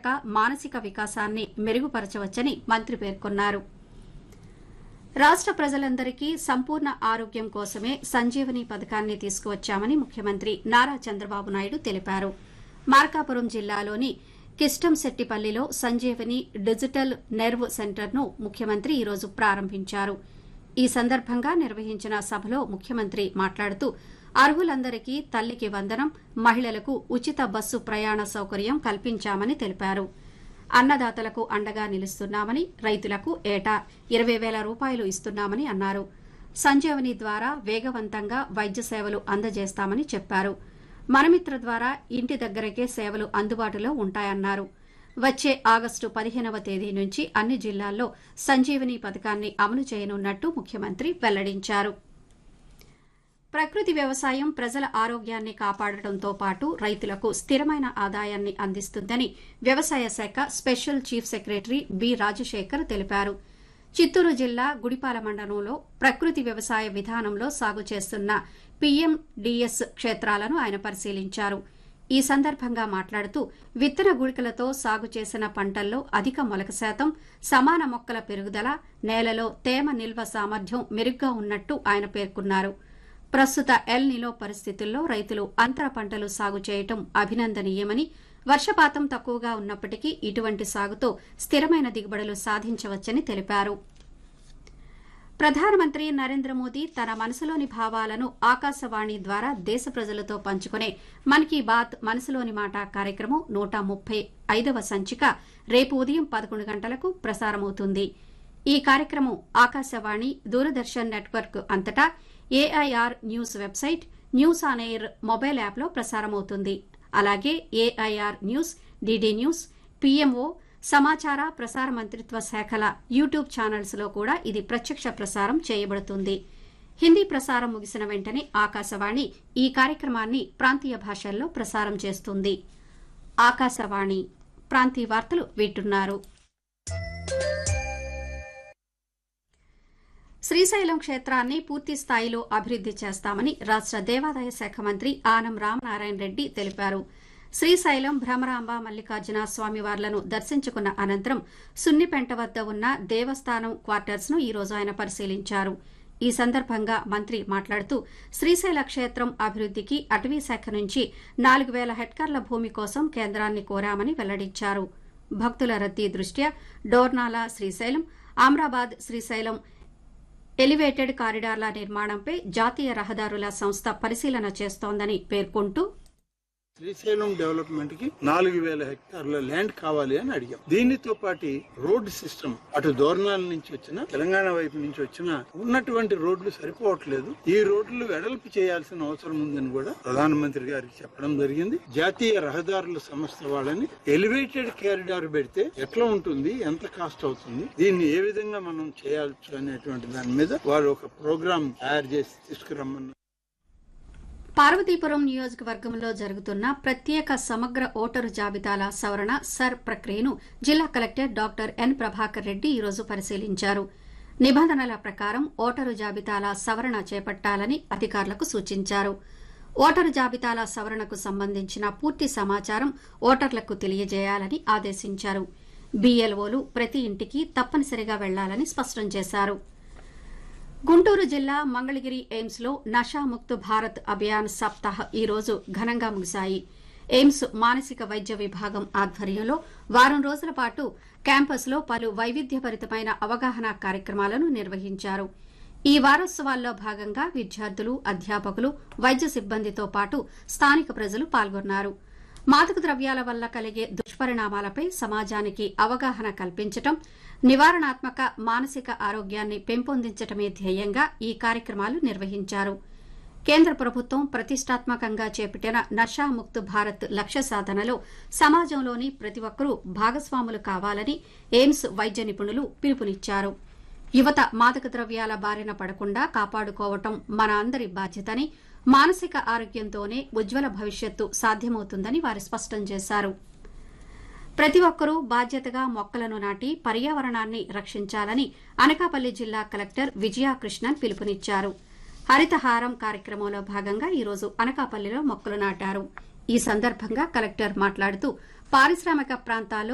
శారీరక మానసిక వికాసాన్ని మెరుగుపరచవచ్చని మంత్రి పేర్కొన్నారు రాష్ట ప్రజలందరికీ సంపూర్ణ ఆరోగ్యం కోసమే సంజీవని పథకాన్ని తీసుకువచ్చామని ముఖ్యమంత్రి నారా చంద్రబాబు నాయుడు తెలిపారు మార్కాపురం జిల్లాలోని కిష్టంశెట్టిపల్లిలో సంజీవని డిజిటల్ నెర్వ్ సెంటర్ను ముఖ్యమంత్రి ఈరోజు ప్రారంభించారు ఈ సందర్భంగా నిర్వహించిన సభలో ముఖ్యమంత్రి మాట్లాడుతూ అర్హులందరికీ తల్లికి వందనం మహిళలకు ఉచిత బస్సు ప్రయాణ సౌకర్యం కల్పించామని తెలిపారు అన్నదాతలకు అండగా నిలుస్తున్నామని రైతులకు ఏటా ఇరవై వేల రూపాయలు ఇస్తున్నామని అన్నారు సంజీవని ద్వారా వేగవంతంగా వైద్య సేవలు అందజేస్తామని చెప్పారు మనమిత్ర ద్వారా ఇంటి దగ్గరకే సేవలు అందుబాటులో ఉంటాయన్నారు వచ్చే ఆగస్టు పదిహేనవ తేదీ నుంచి అన్ని జిల్లాల్లో సంజీవని పథకాన్ని అమలు చేయనున్నట్టు ముఖ్యమంత్రి వెల్లడించారు ప్రకృతి వ్యవసాయం ప్రజల ఆరోగ్యాన్ని కాపాడటంతో పాటు రైతులకు స్థిరమైన ఆదాయాన్ని అందిస్తుందని వ్యవసాయ శాఖ special chief secretary B Rajasekhar తెలిపారు చిత్తూరు జిల్లా గుడిపాల మండలంలో ప్రకృతి వ్యవసాయ విధానంలో సాగు చేస్తున్న పీఎండీఎస్ క్షేత్రాలను ఆయన పరిశీలించారు ఈ సందర్భంగా మాట్లాడుతూ విత్తన గుళికలతో సాగు చేసిన పంటల్లో అధిక మొలక శాతం సమాన మొక్కల పెరుగుదల నేలలో తేమ నిల్వ సామర్థ్యం మెరుగ్గా ఉన్నట్టు ఆయన పేర్కొన్నారు ప్రస్తుత ఎల్ నిలో పరిస్థితుల్లో రైతులు అంతర పంటలు సాగు చేయటం అభినందనీయమని వర్షపాతం తక్కువగా ఉన్నప్పటికీ ఇటువంటి సాగుతో స్థిరమైన దిగుబడులు సాధించవచ్చని తెలిపారు ప్రధానమంత్రి నరేంద్ర మోదీ తన మనసులోని భావాలను ఆకాశవాణి ద్వారా దేశ ప్రజలతో పంచుకునే మన్ కీ బాత్ మనసులోని మాట కార్యక్రమం నూట ముప్పై ఐదవ సంచిక రేపు ఉదయం పదకొండు గంటలకు ప్రసారమవుతుంది ఈ కార్యక్రమం ఆకాశవాణి దూరదర్శన్ నెట్వర్క్ అంతటా A I R news website news on air mobile యాప్లో ప్రసారమవుతుంది అలాగే A I R news D D news P M O సమాచార ప్రసార మంత్రిత్వ శాఖల యూట్యూబ్ ఛానల్స్ లో కూడా ఇది ప్రత్యక్ష ప్రసారం చేయబడుతుంది హిందీ ప్రసారం ముగిసిన వెంటనే ఆకాశవాణి ఈ కార్యక్రమాన్ని ప్రాంతీయ భాషల్లో ప్రసారం చేస్తుంది ఆకాశవాణి ప్రాంతీయ వార్తలు వింటున్నారు శ్రీశైలం క్షేత్రాన్ని పూర్తి స్థాయిలో అభివృద్ది చేస్తామని రాష్ట దేవాదాయ శాఖ మంత్రి ఆనం రామనారాయణ రెడ్డి తెలిపారు శ్రీశైలం భ్రమరాంబ మల్లికార్జున స్వామివార్లను దర్శించుకున్న అనంతరం సున్నిపెంట వద్ద ఉన్న దేవస్థానం క్వార్టర్స్ ను ఈ రోజు ఆయన పరిశీలించారు ఈ సందర్భంగా మంత్రి మాట్లాడుతూ శ్రీశైల క్షేత్రం అభివృద్దికి అటవీ శాఖ నుంచి నాలుగు వేల హెక్టార్ల భూమి కోసం కేంద్రాన్ని కోరామని వెల్లడించారు భక్తుల రద్దీ దృష్ట్యా డోర్నాల శ్రీశైలం ఆమ్రాబాద్ శ్రీశైలం ఎలివేటెడ్ కారిడార్ల నిర్మాణంపై జాతీయ రహదారుల సంస్థ పరిశీలన చేస్తోందని పేర్కొంటూ శ్రీశైలం డెవలప్మెంట్ కి నాలుగు వేల హెక్టార్ల ల్యాండ్ కావాలి అని అడిగాం దీనితో పాటు రోడ్ సిస్టమ్ అటు దోర్నాల నుంచి వచ్చిన తెలంగాణ వైపు నుంచి వచ్చిన ఉన్నటువంటి రోడ్లు సరిపోవట్లేదు ఈ రోడ్లు వెడల్పు చేయాల్సిన అవసరం ఉందని కూడా ప్రధానమంత్రి గారికి చెప్పడం జరిగింది జాతీయ రహదారుల సంస్థ వాళ్ళని ఎలివేటెడ్ కారిడార్ పెడితే ఎట్లా ఉంటుంది ఎంత కాస్ట్ అవుతుంది దీన్ని ఏ విధంగా మనం చేయవచ్చు అనేటువంటి దాని మీద వారు ఒక ప్రోగ్రామ్ తయారు చేసి తీసుకురమ్మన్నారు పార్వతీపురం నియోజకవర్గంలో జరుగుతున్న ప్రత్యేక సమగ్ర ఓటరు జాబితాల సవరణ సర్ ప్రక్రియను జిల్లా collector doctor N Prabhakar Reddy ఈరోజు పరిశీలించారు నిబంధనల ప్రకారం ఓటరు జాబితాల సవరణ చేపట్టాలని అధికారులకు సూచించారు ఓటరు జాబితాల సవరణకు సంబంధించిన పూర్తి సమాచారం ఓటర్లకు తెలియజేయాలని ఆదేశించారు బీఎల్ఓలు ప్రతి ఇంటికి తప్పనిసరిగా వెళ్లాలని స్పష్టం చేశారు గుంటూరు జిల్లా మంగళగిరి ఎయిమ్స్ లో నషాముక్త్ భారత్ అభియాన్ సప్తాహ్ ఈ రోజు ఘనంగా ముగిశాయి ఎయిమ్స్ మానసిక వైద్య విభాగం ఆధ్వర్యంలో వారం రోజుల పాటు క్యాంపస్ లో పలు వైవిధ్యభరితమైన అవగాహన కార్యక్రమాలను నిర్వహించారు ఈ వారోత్సవాల్లో భాగంగా విద్యార్థులు అధ్యాపకులు వైద్య సిబ్బందితో పాటు స్థానిక ప్రజలు పాల్గొన్నారు మాదక ద్రవ్యాల వల్ల కలిగే దుష్పరిణామాలపై సమాజానికి అవగాహన కల్పించటం నివారణాత్మక మానసిక ఆరోగ్యాన్ని పెంపొందించటమే ధ్యేయంగా ఈ కార్యక్రమాలు నిర్వహించారు కేంద్ర ప్రభుత్వం ప్రతిష్టాత్మకంగా చేపట్టిన నషాముక్త్ భారత్ లక్ష్య సాధనలో సమాజంలోని ప్రతి ఒక్కరూ భాగస్వాములు కావాలని ఎయిమ్స్ వైద్య నిపుణులు పిలుపునిచ్చారు యువత మాదక ద్రవ్యాల బారిన పడకుండా కాపాడుకోవటం మన అందరి బాధ్యతని మానసిక ఆరోగ్యంతోనే ఉజ్వల భవిష్యత్తు సాధ్యమవుతుందని వారు స్పష్టం చేశారు ప్రతి ఒక్కరూ బాధ్యతగా మొక్కలను నాటి పర్యావరణాన్ని రక్షించాలని అనకాపల్లి జిల్లా కలెక్టర్ విజయాకృష్ణన్ పిలుపునిచ్చారు హరితహారం కార్యక్రమంలో భాగంగా ఈరోజు అనకాపల్లిలో మొక్కలు నాటారు ఈ సందర్భంగా కలెక్టర్ మాట్లాడుతూ పారిశ్రామిక ప్రాంతాల్లో